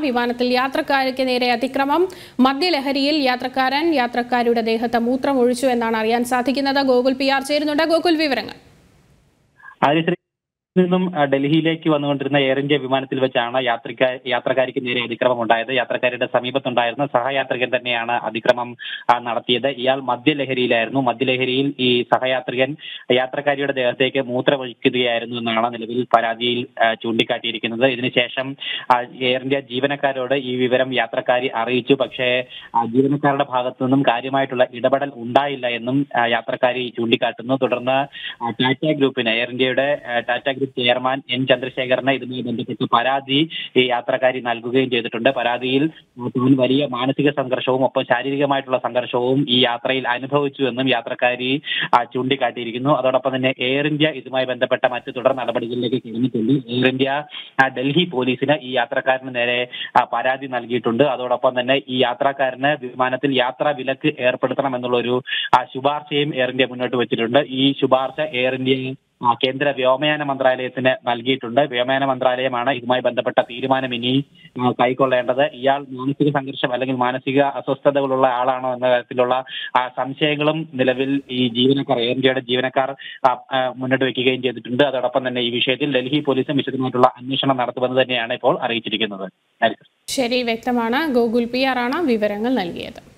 വിമാനത്തിൽ യാത്രക്കാർക്ക് നേരെ അതിക്രമം മദ്യലഹരിയിൽ യാത്രക്കാരൻ യാത്രക്കാരുടെ ദേഹത്ത് മൂത്രം ഒഴിച്ചു എന്നാണ് അറിയാൻ സാധിക്കുന്നത് ഗോകുൽ പി ആർ ചേരുന്നുണ്ട് ഗോകുൽ വിവരങ്ങൾ ആര്യശ്രീ നിന്നും ആ, ഡൽഹിയിലേക്ക് വന്നുകൊണ്ടിരുന്ന എയർ ഇന്ത്യ വിമാനത്തിൽ വെച്ചാണ് യാത്രിക യാത്രക്കാരിക്ക് നേരെ അതിക്രമം ഉണ്ടായത് യാത്രക്കാരുടെ സമീപത്തുണ്ടായിരുന്ന സഹയാത്രികൻ തന്നെയാണ് അതിക്രമം ആ, നടത്തിയത് ഇയാൾ മദ്യലഹരിയിലായിരുന്നു മദ്യലഹരിയിൽ ഈ സഹയാത്രികൻ യാത്രക്കാരിയുടെ ദേഹത്തേക്ക് മൂത്രമൊഴിക്കുകയായിരുന്നു എന്നാണ് നിലവിൽ പരാതിയിൽ ആ, ചൂണ്ടിക്കാട്ടിയിരിക്കുന്നത് ഇതിനുശേഷം ആ, എയർ ഇന്ത്യ ജീവനക്കാരോട് ഈ വിവരം യാത്രക്കാരി അറിയിച്ചു പക്ഷേ ആ, ജീവനക്കാരുടെ ഭാഗത്തു നിന്നും കാര്യമായിട്ടുള്ള ഇടപെടൽ ഉണ്ടായില്ല എന്നും ആ, യാത്രക്കാരി ചൂണ്ടിക്കാട്ടുന്നു തുടർന്ന് ആ, ടാറ്റ ഗ്രൂപ്പിന് എയർ ഇന്ത്യയുടെ ആ, ടാറ്റ ഗ്രൂപ്പ് ചെയർമാൻ എൻ ചന്ദ്രശേഖരന് ഇതുമായി ബന്ധപ്പെട്ട് പരാതി ഈ യാത്രക്കാരി നൽകുകയും ചെയ്തിട്ടുണ്ട് പരാതിയിൽ ആ, താൻ വലിയ മാനസിക സംഘർഷവും ഒപ്പം ശാരീരികമായിട്ടുള്ള സംഘർഷവും ഈ യാത്രയിൽ അനുഭവിച്ചു എന്നും യാത്രക്കാരി ആ, ചൂണ്ടിക്കാട്ടിയിരിക്കുന്നു അതോടൊപ്പം തന്നെ എയർ ഇന്ത്യ ഇതുമായി ബന്ധപ്പെട്ട മറ്റ് തുടർ നടപടികളിലേക്ക് കടന്നിട്ടുണ്ട് എയർ ഇന്ത്യ ആ, ഡൽഹി പോലീസിന് ഈ യാത്രക്കാരന് നേരെ ആ, പരാതി നൽകിയിട്ടുണ്ട് അതോടൊപ്പം തന്നെ ഈ യാത്രക്കാരന് വിമാനത്തിൽ യാത്രാ വിലക്ക് ഏർപ്പെടുത്തണം എന്നുള്ള ഒരു ആ, ശുപാർശയും എയർ ഇന്ത്യ മുന്നോട്ട് വെച്ചിട്ടുണ്ട് ഈ ശുപാർശ എയർ ഇന്ത്യ ആ, കേന്ദ്ര വ്യോമയാന മന്ത്രാലയത്തിന് നൽകിയിട്ടുണ്ട് വ്യോമയാന മന്ത്രാലയമാണ് ഇതുമായി ബന്ധപ്പെട്ട തീരുമാനം ഇനി ആ, കൈക്കൊള്ളേണ്ടത് ഇയാൾ മാനസിക സംഘർഷം അല്ലെങ്കിൽ മാനസിക അസ്വസ്ഥതകളുള്ള ആളാണോ എന്ന തരത്തിലുള്ള ആ, സംശയങ്ങളും നിലവിൽ ഈ ജീവനക്കാർ എയർ ഇന്ത്യയുടെ ജീവനക്കാർ ആ, ആ, മുന്നോട്ട് വെക്കുകയും ചെയ്തിട്ടുണ്ട് അതോടൊപ്പം തന്നെ ഈ വിഷയത്തിൽ ഡൽഹി പോലീസും വിശദമായിട്ടുള്ള അന്വേഷണം നടത്തുമെന്ന് തന്നെയാണ് ഇപ്പോൾ അറിയിച്ചിരിക്കുന്നത് ശരി വ്യക്തമാണ് ഗോകുൽ പി ആർ ആണ് വിവരങ്ങൾ നൽകിയത്